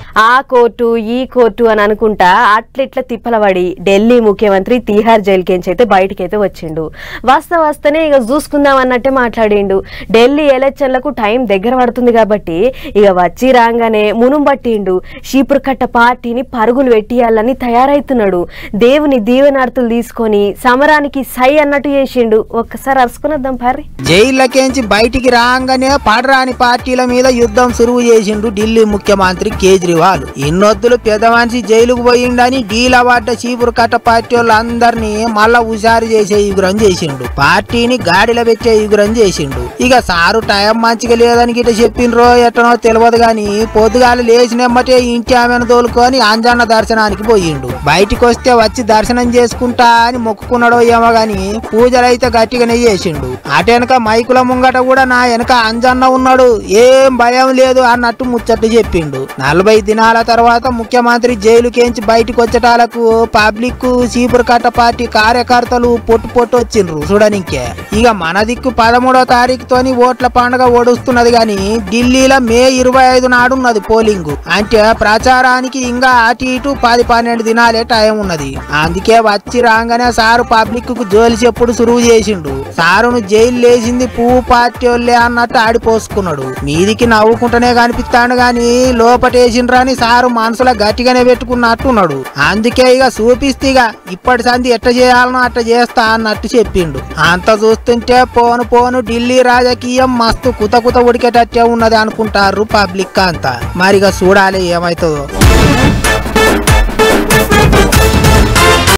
ఆ కోర్టు ఈ కోర్టు అని అనుకుంటా అట్లిట్లా తిప్పలబడి ఢిల్లీ ముఖ్యమంత్రి తీహార్ జైలుకేంచి అయితే బయటకైతే వచ్చిండు వస్తా వస్తేనే ఇక చూసుకుందాం అన్నట్టే మాట్లాడిండు ఢిల్లీ ఎలక్షన్లకు టైం దగ్గర పడుతుంది కాబట్టి ఇక వచ్చి రాగానే మునుం పట్టిండు షీపురు కట్ట పార్టీని పరుగులు పెట్టియాలని తయారైతున్నాడు దేవుని దీవెనార్తులు తీసుకొని సమరానికి సై అన్నట్టు చేసిండు ఒక్కసారి అరుసుకున్నద్దాం పారి జైళ్ళకేంచి బయటికి రాగానే పడరాని పార్టీల మీద యుద్ధం సురువు చేసిండు ఢిల్లీ ముఖ్యమంత్రి కేజ్రీవాల్ ఇన్నొద్దులు పెద్ద మనిషి జైలుకు పోయిండని డీల పడ్డ చీపురు కట్ట పార్టీ వాళ్ళందరినీ మళ్ళా హుషారు చేసే యుగురం చేసిండు పార్టీని గాడిలో పెట్టే యుగురం చేసిండు ఇక సారు టైం మంచిగా లేదని గిట్ట చెప్పిండ్రో ఎట్టనో తెలియదు గాని పొద్దుగాలు లేచినమ్మటే ఇంటి ఆమెను తోలుకొని అంజన్న దర్శనానికి పోయిండు బయటికి వస్తే వచ్చి దర్శనం చేసుకుంటా అని మొక్కుకున్నాడో ఏమో గాని పూజలైతే గట్టిగానే చేసిండు అటెనక మైకుల ముంగట కూడా నా వెనక అంజన్న ఉన్నాడు ఏం భయం లేదు అన్నట్టు ముచ్చట్టు చెప్పిండు నలభై దినాల తర్వాత ముఖ్యమంత్రి జైలుకేంచి బయటికి వచ్చేటాలకు పబ్లిక్ చీపురు కట్ట పార్టీ కార్యకర్తలు పొట్టు పొట్టు వచ్చిండ్రు చూడనికే ఇక మన దిక్కు పదమూడో తారీఖుతోని ఓట్ల పండుగ ఓడుస్తున్నది గాని ఢిల్లీలో మే ఇరవై ఐదు నాడున్నది పోలింగ్ అంటే ప్రచారానికి ఇంకా అటు ఇటు పది పన్నెండు దినాలే టైం ఉన్నది అందుకే వచ్చి రాగానే సారు పబ్లిక్ కు జోలి చెప్పుడు సురువు చేసిండు సారును జైలు లేచింది పువ్వు పార్టీ వాళ్ళే అన్నట్టు ఆడిపోసుకున్నాడు మీదికి నవ్వుకుంటూనే కనిపిస్తాడు గాని లోపటేసిండ్రని సారు మనసులో గట్టిగానే పెట్టుకున్నట్టున్నాడు అందుకే ఇక చూపిస్తే ఇక ఇప్పటి సంది ఎట్ట చేయాలనో అట్ట చేస్తా అన్నట్టు చెప్పిండు అంత చూస్తుంటే పోను పోను ఢిల్లీ రాజకీయం మస్తు కుత కుత ఉడికేటట్టే ఉన్నది అనుకుంటారు పబ్లిక్ అంతా మరిగా చూడాలి ఏమైతుందో